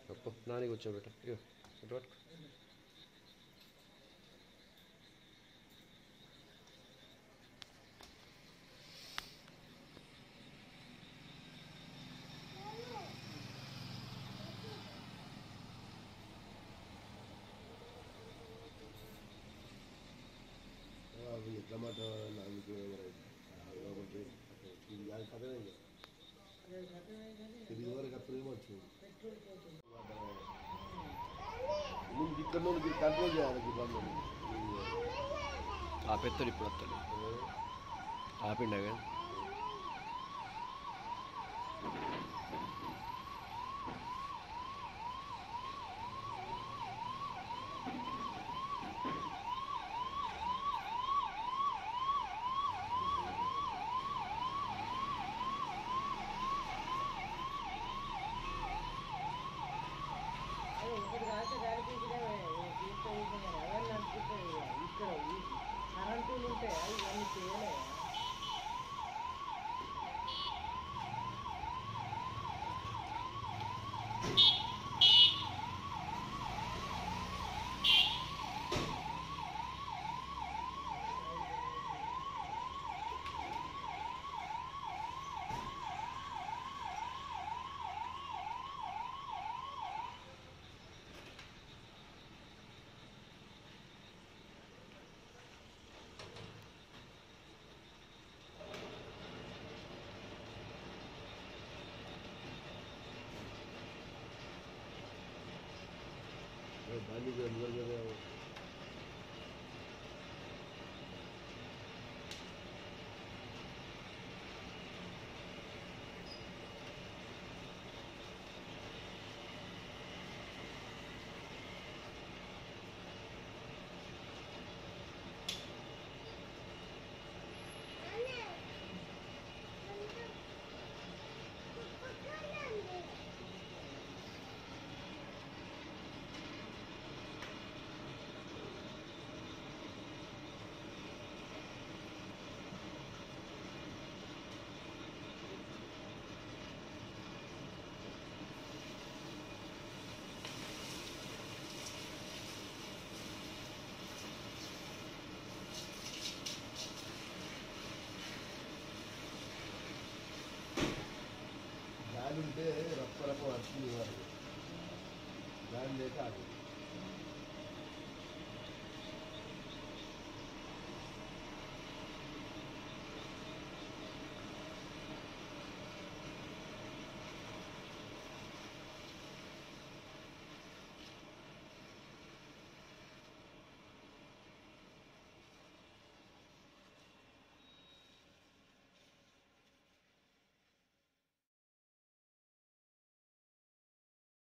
అప్పు నాని కూర్చోబెట్ట ఇగో ఇటు పట్టుకో అవి టమాటా నాలుగు ఒకటి ఇది అది కథనే ఇక. ఇది వరకు అప్పుడేమో వచ్చింది నువ్వు ఇక్కడ నుండి కంట్రోల్ చేయాలి ఈ బండ్లని. ఆ పెత్తడు ఇప్పుడు వస్తాడు ఆపిండగా ఒకటి రాస్తే కనిపించడమే తీసుకొని అవన్నీ అనిపిస్తుంది ఇక్కడ ఈ కరెంటులు ఉంటాయి అవి ఇవన్నీ చేయలే ఏ బండి మీద అందరు కదా గాలి ఉంటే రప్ప రప్ప వస్తుంది వాడు గాలి లేక ఆగదు